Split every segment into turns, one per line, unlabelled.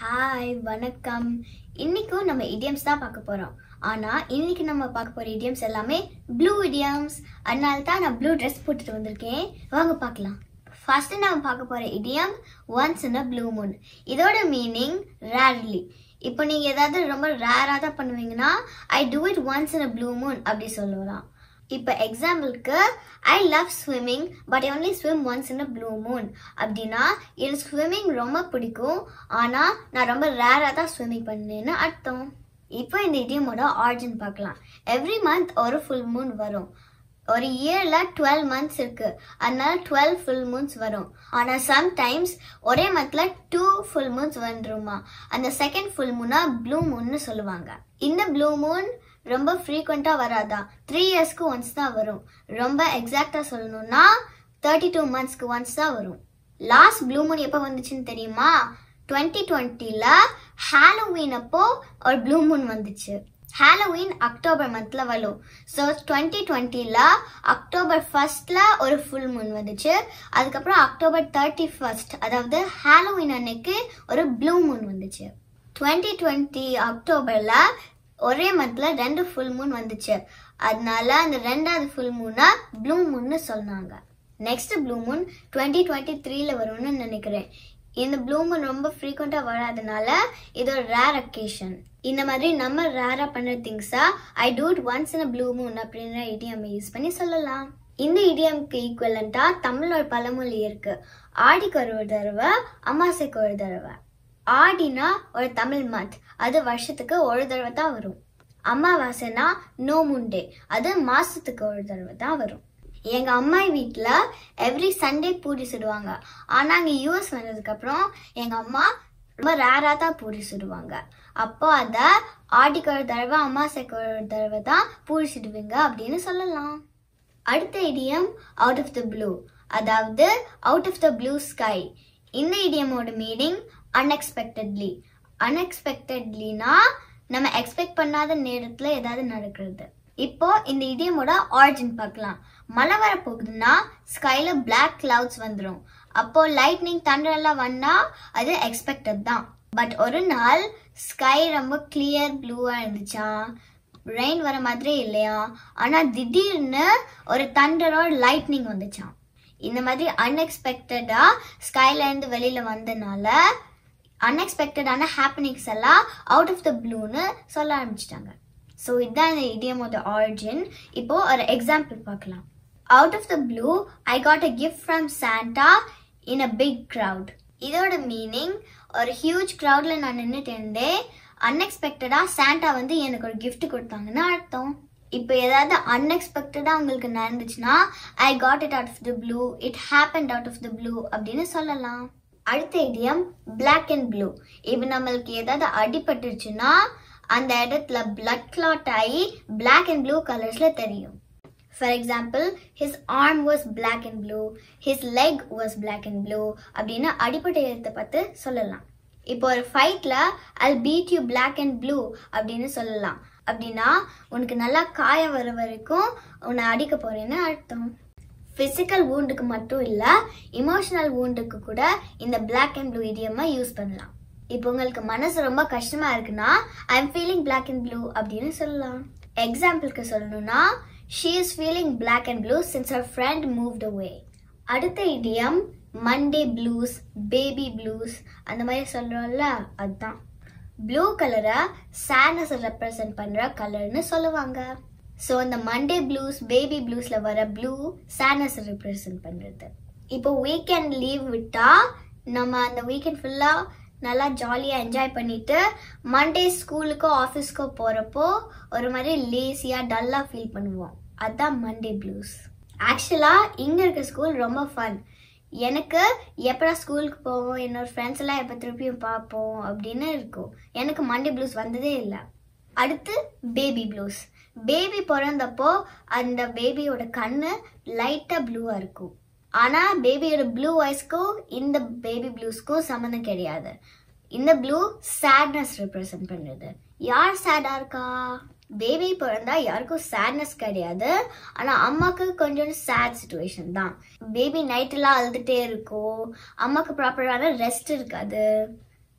hi வணக்கம் இன்னைக்கும் நம்ம இடியம்ஸ் தான் பார்க்க போறோம் ஆனா இன்னைக்கு நம்ம பார்க்க போற இடியம்ஸ் எல்லாமே ப்ளூ இடியம்ஸ் அதனால தான் நான் ப்ளூ ட்ரெஸ் போட்டுட்டு வந்திருக்கேன் வாங்க பார்க்கலாம் ஃபர்ஸ்ட் நம்ம பார்க்க போற idiom once in a blue moon இதோட மீனிங் ரேர்லி இப்போ நீங்க ஏதாவது ரொம்ப ரேரா தான் பண்ணுவீங்கன்னா I do it once in a blue moon அப்படி சொல்லலாம் இப்போ எக்ஸாம்பிளுக்கு I love swimming but I only swim once in a blue moon அப்படின்னா எனக்கு ஸ்விம்மிங் ரொம்ப பிடிக்கும் ஆனால் நான் ரொம்ப ரேராக தான் ஸ்விம்மிங் பண்ணேன்னு அர்த்தம் இப்போ இந்த இடியமோட ஆரிஜின் பார்க்கலாம் எவ்ரி மந்த் ஒரு ஃபுல் மூன் வரும் ஒரு இயரில் டுவெல் மந்த்ஸ் இருக்கு அதனால டுவெல் ஃபுல் மூன்ஸ் வரும் ஆனால் சம்டைம்ஸ் ஒரே மந்தில் டூ ஃபுல் மூன்ஸ் வந்துருமா அந்த செகண்ட் ஃபுல் மூனா ப்ளூ மூன்னு சொல்லுவாங்க இந்த ப்ளூ மூன் ரொம்ப ஃப்ரீக்வெண்ட்டாக வராதா த்ரீ இயர்ஸ்க்கு ஒன்ஸ் தான் வரும் ரொம்ப எக்ஸாக்டாக சொல்லணும்னா தேர்ட்டி டூ மந்த்ஸ்க்கு ஒன்ஸ் தான் வரும் லாஸ்ட் ப்ளூ மூன் எப்போ வந்துச்சுன்னு தெரியுமா டுவெண்ட்டி டுவெண்ட்டியில் ஹாலோவீன் அப்போ ஒரு ப்ளூ மூன் வந்துச்சு ஹாலோவீன் அக்டோபர் மந்த்ல வரும் ஸோ டுவெண்ட்டி டுவெண்ட்டியில் அக்டோபர் ஃபர்ஸ்ட்ல ஒரு ஃபுல் மூன் வந்துச்சு அதுக்கப்புறம் அக்டோபர் தேர்ட்டி ஃபர்ஸ்ட் அதாவது ஹாலோவீன் அன்னைக்கு ஒரு ப்ளூ மூன் வந்துச்சு டுவெண்ட்டி டுவெண்ட்டி அக்டோபர்ல ஒரே மந்த்ல ரெண்டு ஃபுல் மூன் வந்துச்சு அதனால அந்த ரெண்டாவது ஃபுல் மூனை ப்ளூ மூன்னு சொன்னாங்க next blue moon twenty twenty த்ரீல வரும்னு நினைக்கிறேன் இந்த ப்ளூ மூன் ரொம்ப ஃப்ரீக்வெண்ட்டாக வராதனால இது ஒரு ரேர் அக்கேஷன் இந்த மாதிரி நம்ம ரேராக பண்ணுற திங்ஸா I do it once in blue moon அப்படின்ற இடியம் யூஸ் பண்ணி சொல்லலாம் இந்த இடியம்க்கு ஈக்குவலண்டா தமிழ் ஒரு பழமொழி இருக்கு ஆடிக்கு ஒரு தடவை அமாசைக்கு ஒரு தடவை ஆடினா ஒரு தமிழ் மந்த் அது வருஷத்துக்கு ஒரு தடவை தான் வரும் அமாவாசைனா நோ முண்டே அது மாசத்துக்கு ஒரு தடவை தான் வரும் எங்க அம்மா வீட்ல எவ்ரி சண்டே பூரி சுடுவாங்க ஆனா அங்க யூஎஸ் வந்ததுக்கு அப்புறம் எங்க அம்மா ரொம்ப ரேரா தான் பூரி சுடுவாங்க அப்போ அத ஆடிக்கு ஒரு தடவை அமாசைக்கு ஒரு தடவை தான் பூரி சுடுவீங்க அப்படின்னு சொல்லலாம் அடுத்த idiom out of the blue அதாவது out of the blue sky இந்த இடியமோட மீனிங் அன்எக்ஸ்பெக்டட்லி அன்எக்ஸ்பெக்டட்லினா நம்ம எக்ஸ்பெக்ட் பண்ணாத நேரத்துல ஏதாவது நடக்கிறது இப்போ இந்த இடியமோட ஆரிஜின் பார்க்கலாம் மழை வர போகுதுன்னா ஸ்கைல பிளாக் கிளவுட்ஸ் வந்துடும் அப்போ லைட்னிங் தண்டர் எல்லாம் வந்தா அது எக்ஸ்பெக்டட் தான் பட் ஒரு நாள் ஸ்கை ரொம்ப கிளியர் ப்ளூவா இருந்துச்சா ரெயின் வர மாதிரி இல்லையா ஆனா திடீர்னு ஒரு தண்டரோட லைட்னிங் வந்துச்சாம் இந்த மாதிரி அன்எக்ஸ்பெக்டடா ஸ்கைல இருந்து வெளியில வந்தனால அன்எக்ஸ்பெக்டடான ஹாப்பனிங்ஸ் எல்லாம் அவுட் ஆஃப் த ப்ளூன்னு சொல்ல ஆரம்பிச்சிட்டாங்க ஸோ இதுதான் இந்த இடியமோட ஆரிஜின் இப்போ ஒரு எக்ஸாம்பிள் பார்க்கலாம் out of the blue I got a gift from Santa in a big crowd இதோட மீனிங் ஒரு ஹியூஜ் க்ரௌட்ல நான் நின்றுட்டு இருந்தேன் அன்எக்ஸ்பெக்டடாக சாண்டா வந்து எனக்கு ஒரு gift கொடுத்தாங்கன்னு அர்த்தம் இப்போ ஏதாவது அன்எக்ஸ்பெக்டடாக உங்களுக்கு நடந்துச்சுன்னா I got it out of the blue it happen out of the blue அப்படின்னு சொல்லலாம் அடுத்த இடியம் Black அண்ட் ப்ளூ இப்போ நம்மளுக்கு ஏதாவது அடிபட்டுருச்சுன்னா அந்த இடத்துல blood clot ஆகி Black அண்ட் ப்ளூ கலர்ஸ்ல தெரியும் for example his arm was black and blue his leg was black and blue அப்படின்னு அடிப்பட்ட இடத்தை பார்த்து சொல்லலாம் இப்போ ஒரு ஃபைட்ல I'll beat you black and blue அப்படின்னு சொல்லலாம் அப்படின்னா உனக்கு நல்லா காயம் வர வரைக்கும் உன்னை அடிக்க போறேன்னு அர்த்தம் ஃபிசிக்கல் வூண்டுக்கு மட்டும் இல்ல இமோஷனல் வூண்டுக்கு கூட இந்த பிளாக் அண்ட் ப்ளூ இடியமா யூஸ் பண்ணலாம் இப்போ உங்களுக்கு மனசு ரொம்ப கஷ்டமா இருக்குன்னா I am feeling black and blue அப்படின்னு சொல்லலாம் எக்ஸாம்பிளுக்கு சொல்லணும்னா she is feeling black and blue since her friend moved away அடுத்த idiom Monday blues baby blues அந்த மாதிரி சொல்றோம்ல அதுதான் ப்ளூ கலரை சேட்னஸ் ரெப்ரசன்ட் பண்ற கலர்னு சொல்லுவாங்க ஸோ இந்த மண்டே ப்ளூஸ் பேபி ப்ளூஸ்ல வர ப்ளூ சேட்னஸ் ரெப்ரசன்ட் பண்றது இப்போ வீக்கெண்ட் லீவ் விட்டா நம்ம அந்த வீக்கெண்ட் ஃபுல்லா நல்லா ஜாலியாக என்ஜாய் பண்ணிட்டு மண்டே ஸ்கூலுக்கோ ஆஃபீஸ்க்கோ போகிறப்போ ஒரு மாதிரி லேசியாக டல்லாக ஃபீல் பண்ணுவோம் அதுதான் மண்டே ப்ளூஸ் ஆக்சுவலாக இங்கே இருக்க ஸ்கூல் ரொம்ப ஃபன் எனக்கு எப்படா ஸ்கூலுக்கு போவோம் என்னோட ஃப்ரெண்ட்ஸ் எல்லாம் எப்போ திருப்பியும் பார்ப்போம் அப்படின்னு இருக்கும் எனக்கு மண்டே ப்ளூஸ் வந்ததே இல்லை அடுத்து பேபி ப்ளூஸ் பேபி பிறந்தப்போ அந்த பேபியோட கண்ணு லைட்டாக ப்ளூவாக இருக்கும் ஆனால் பேபியோட ப்ளூ ஐஸ்க்கும் இந்த பேபி ப்ளூஸ்க்கும் சம்மந்தம் கிடையாது இந்த ப்ளூ சேட்னஸ் ரெப்ரசன்ட் பண்ணுது யார் சேடா இருக்கா பேபி பிறந்தா யாருக்கும் சேட்னஸ் கிடையாது ஆனா அம்மாக்கு கொஞ்சம் சேட் சுச்சுவேஷன் தான் பேபி நைட்டெல்லாம் அழுதுட்டே இருக்கும் அம்மாக்கு ப்ராப்பரான ரெஸ்ட் இருக்காது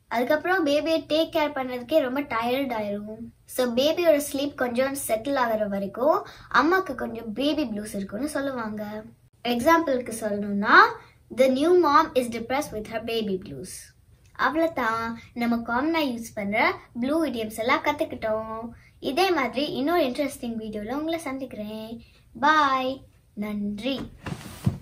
அதுக்கப்புறம் பேபியை டேக் கேர் பண்ணுறதுக்கே ரொம்ப டயர்ட் ஆயிரும் ஸோ பேபியோட ஸ்லீப் கொஞ்சம் செட்டில் ஆகிற வரைக்கும் அம்மாவுக்கு கொஞ்சம் பேபி ப்ளூஸ் இருக்குன்னு சொல்லுவாங்க எக்ஸாம்பிளுக்கு சொல்லணும்னா the new mom is depress with her baby blues அவ்வளோதான் நம்ம காமனாக யூஸ் பண்ணுற ப்ளூ இடியம்ஸ் எல்லாம் கற்றுக்கிட்டோம் இதே மாதிரி இன்னொரு இன்ட்ரெஸ்டிங் வீடியோவில் உங்களை சந்திக்கிறேன் பாய் நன்றி